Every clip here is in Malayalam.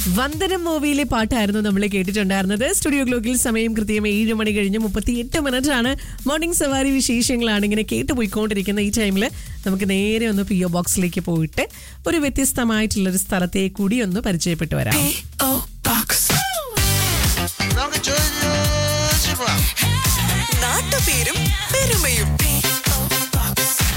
വന്ദനം മൂവിയിലെ പാട്ടായിരുന്നു നമ്മൾ കേട്ടിട്ടുണ്ടായിരുന്നത് സ്റ്റുഡിയോ ഗ്ലോക്കിൽ സമയം കൃത്യം ഏഴ് മണി കഴിഞ്ഞ് മുപ്പത്തി എട്ട് മിനിറ്റ് ആണ് മോർണിംഗ് സവാരി വിശേഷങ്ങളാണ് ഇങ്ങനെ കേട്ട് പോയിക്കൊണ്ടിരിക്കുന്ന ഈ ടൈമിൽ നമുക്ക് നേരെ ഒന്ന് പി ഒ ബോക്സിലേക്ക് പോയിട്ട് ഒരു വ്യത്യസ്തമായിട്ടുള്ള ഒരു സ്ഥലത്തെ കൂടി ഒന്ന് പരിചയപ്പെട്ടു വരാം P.O. Box. നമുക്ക് ചോദിച്ചു പോവാം നാട്ടുപേരും പെരുമയും P.O. Box.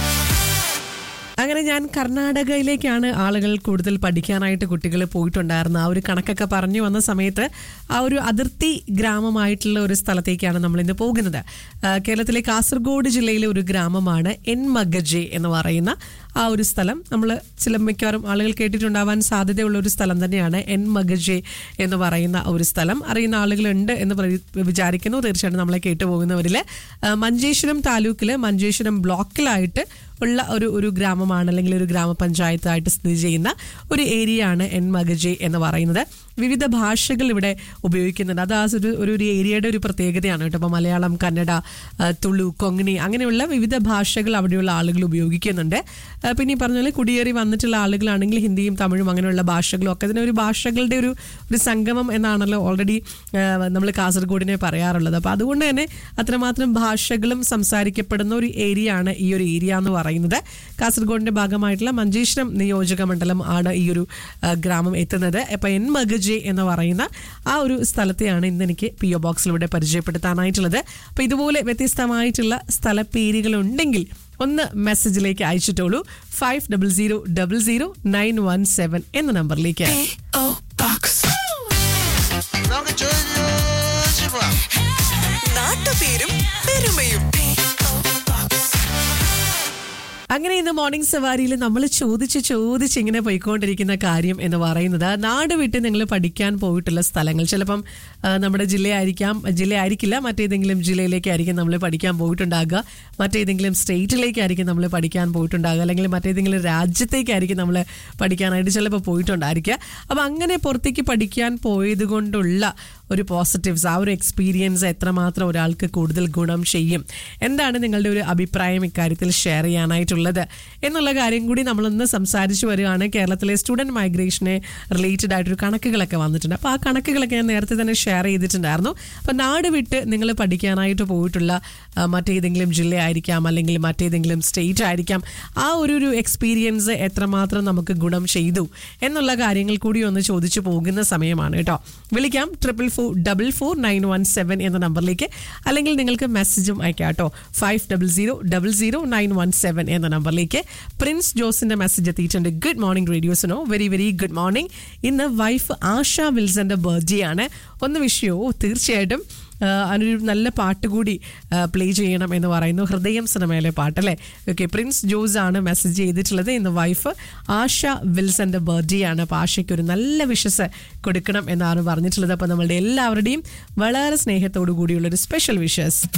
അങ്ങനെ ഞാൻ കർണാടകയിലേക്കാണ് ആളുകൾ കൂടുതൽ പഠിക്കാനായിട്ട് കുട്ടികൾ പോയിട്ടുണ്ടായിരുന്നത് ആ ഒരു കണക്കൊക്കെ പറഞ്ഞു വന്ന സമയത്ത് ആ ഒരു അതിർത്തി ഗ്രാമമായിട്ടുള്ള ഒരു സ്ഥലത്തേക്കാണ് നമ്മൾ ഇന്ന് പോകുന്നത് ആ, കേരളത്തിലെ കാസർഗോഡ് ജില്ലയിലെ ഒരു ഗ്രാമമാണ് എൻ മഗജെ എന്ന് പറയുന്ന ആ ഒരു സ്ഥലം നമ്മൾ ചില മിക്കവാറും ആളുകൾ കേട്ടിട്ടുണ്ടാവാൻ സാധ്യതയുള്ള ഒരു സ്ഥലം തന്നെയാണ് എൻ മഗജെ എന്ന് പറയുന്ന ഒരു സ്ഥലം അറിയുന്ന ആളുകളുണ്ട് എന്ന് പ്രതി- വിചാരിക്കുന്നു തീർച്ചയായിട്ടും നമ്മളെ കേട്ടുപോകുന്നവരിൽ മഞ്ചേശ്വരം താലൂക്കിൽ മഞ്ചേശ്വരം ബ്ലോക്കിലായിട്ട് ഉള്ള ഒരു ഒരു ഗ്രാമമാണ് അല്ലെങ്കിൽ ഒരു ഗ്രാമപഞ്ചായത്തായിട്ട് സ്ഥിതി ചെയ്യുന്ന ഒരു ഏരിയ ആണ് എൻ മഗജെ എന്ന് പറയുന്നത് വിവിധ ഭാഷകൾ ഇവിടെ ഉപയോഗിക്കുന്നുണ്ട് അത് ആ ഒരു ഒരു ഒരു ഏരിയയുടെ ഒരു പ്രത്യേകതയാണ് കേട്ടോ അപ്പോൾ മലയാളം കന്നഡ ആ, തുളു കൊങ്ങിണി അങ്ങനെയുള്ള വിവിധ ഭാഷകൾ അവിടെയുള്ള ആളുകൾ ഉപയോഗിക്കുന്നുണ്ട് ആ, പിന്നെ ഈ പറഞ്ഞ പോലെ കുടിയേറി വന്നിട്ടുള്ള ആളുകളാണെങ്കിൽ ഹിന്ദിയും തമിഴും അങ്ങനെയുള്ള ഭാഷകളും ഒക്കെ ഇതിന് ഒരു ഭാഷകളുടെ ഒരു ഒരു സംഗമം എന്നാണല്ലോ ഓൾറെഡി നമ്മൾ കാസർഗോഡിനെ പറയാറുള്ളത് അപ്പോൾ അതുകൊണ്ട് തന്നെ അത്രമാത്രം ഭാഷകളും സംസാരിക്കപ്പെടുന്ന ഒരു ഏരിയ ആണ് ഈ ഒരു ഏരിയ എന്ന് പറയുന്നത് കാസർഗോഡിന്റെ ഭാഗമായിട്ടുള്ള മഞ്ചേശ്വരം നിയോജക മണ്ഡലം ആണ് ഈ ഒരു ആ, ഗ്രാമം എത്തുന്നത് അപ്പോൾ എൻ മഗജെ എന്ന് പറയുന്ന ആ ഒരു സ്ഥലത്തെയാണ് ഇന്ന് എനിക്ക് പി ഒ ബോക്സിലൂടെ പരിചയപ്പെടുത്താനായിട്ടുള്ളത് അപ്പോൾ ഇതുപോലെ വ്യത്യസ്തമായിട്ടുള്ള സ്ഥലപ്പേരുകൾ ഉണ്ടെങ്കിൽ ഒന്ന് മെസ്സേജിലേക്ക് അയച്ചിട്ടോളൂ five double zero double zero nine one seven എന്ന നമ്പറിലേക്ക് P.O. Box. നമുക്ക് ചോദിച്ചു പോവാം നാട്ടുപേരും പെരുമയും P.O. Box. അങ്ങനെ ഇന്ന് മോർണിംഗ് സവാരിയിൽ നമ്മൾ ചോദിച്ച് ചോദിച്ച് ഇങ്ങനെ പോയിക്കൊണ്ടിരിക്കുന്ന കാര്യം എന്ന് പറയുന്നത് നാട് വിട്ട് നിങ്ങൾ പഠിക്കാൻ പോയിട്ടുള്ള സ്ഥലങ്ങൾ ചിലപ്പം ആ, നമ്മുടെ ജില്ലയായിരിക്കാം ജില്ലയായിരിക്കില്ല മറ്റേതെങ്കിലും ജില്ലയിലേക്കായിരിക്കും നമ്മൾ പഠിക്കാൻ പോയിട്ടുണ്ടാകുക മറ്റേതെങ്കിലും സ്റ്റേറ്റിലേക്കായിരിക്കും നമ്മൾ പഠിക്കാൻ പോയിട്ടുണ്ടാകുക അല്ലെങ്കിൽ മറ്റേതെങ്കിലും രാജ്യത്തേക്കായിരിക്കും നമ്മൾ പഠിക്കാനായിട്ട് ചിലപ്പോൾ പോയിട്ടുണ്ടായിരിക്കുക അപ്പം അങ്ങനെ പുറത്തേക്ക് പഠിക്കാൻ പോയത് കൊണ്ടുള്ള ഒരു പോസിറ്റീവ്സ് ആ ഒരു എക്സ്പീരിയൻസ് എത്രമാത്രം ഒരാൾക്ക് കൂടുതൽ ഗുണം ചെയ്യും എന്താണ് നിങ്ങളുടെ ഒരു അഭിപ്രായം ഇക്കാര്യത്തിൽ ഷെയർ ചെയ്യാനായിട്ടുള്ളത് എന്നുള്ള കാര്യം കൂടി നമ്മളൊന്ന് സംസാരിച്ചു വരികയാണ് കേരളത്തിലെ സ്റ്റുഡൻറ് മൈഗ്രേഷനെ റിലേറ്റഡ് ആയിട്ടൊരു കണക്കുകളൊക്കെ വന്നിട്ടുണ്ട് അപ്പോൾ ആ കണക്കുകളൊക്കെ ഞാൻ നേരത്തെ തന്നെ ഷെയർ ചെയ്തിട്ടുണ്ടായിരുന്നു അപ്പോൾ നാട് വിട്ട് നിങ്ങൾ പഠിക്കാനായിട്ട് പോയിട്ടുള്ള ആ, മറ്റേതെങ്കിലും ജില്ലയായിരിക്കാം അല്ലെങ്കിൽ മറ്റേതെങ്കിലും സ്റ്റേറ്റ് ആയിരിക്കാം ആ ഒരു ഒരു എക്സ്പീരിയൻസ് എത്രമാത്രം നമുക്ക് ഗുണം ചെയ്തു എന്നുള്ള കാര്യങ്ങൾ കൂടി ഒന്ന് ചോദിച്ചു പോകുന്ന സമയമാണ് കേട്ടോ വിളിക്കാം triple four double four nine one seven എന്ന നമ്പറിലേക്ക് അല്ലെങ്കിൽ നിങ്ങൾക്ക് മെസ്സേജും അയക്കാം കേട്ടോ five double zero double zero nine one seven എന്ന നമ്പറിലേക്ക് പ്രിൻസ് ജോസിന്റെ മെസ്സേജ് എത്തിയിട്ടുണ്ട് ഗുഡ് മോർണിംഗ് റേഡിയോസിനോ വെരി വെരി ഗുഡ് മോർണിംഗ് ഇന്ന് വൈഫ് ആശ വിൽസന്റെ ബർത്ത്ഡേ ആണ് ഒന്ന് വിഷയോ തീർച്ചയായിട്ടും ആ, അതിനൊരു നല്ല പാട്ട് കൂടി പ്ലേ ചെയ്യണം എന്ന് പറയുന്നു ഹൃദയം സിനിമയിലെ പാട്ടല്ലേ ഓക്കെ പ്രിൻസ് ജോസ് ആണ് മെസ്സേജ് ചെയ്തിട്ടുള്ളത് ഇന്ന് വൈഫ് ആശ വിൽസന്റെ ബർത്ത്ഡേ ആണ് അപ്പോൾ ആശയ്ക്ക് ഒരു നല്ല വിഷസ് കൊടുക്കണം എന്നാണ് പറഞ്ഞിട്ടുള്ളത് അപ്പോൾ നമ്മളുടെ എല്ലാവരുടെയും വളരെ സ്നേഹത്തോടു കൂടിയുള്ള ഒരു സ്പെഷ്യൽ വിഷസ്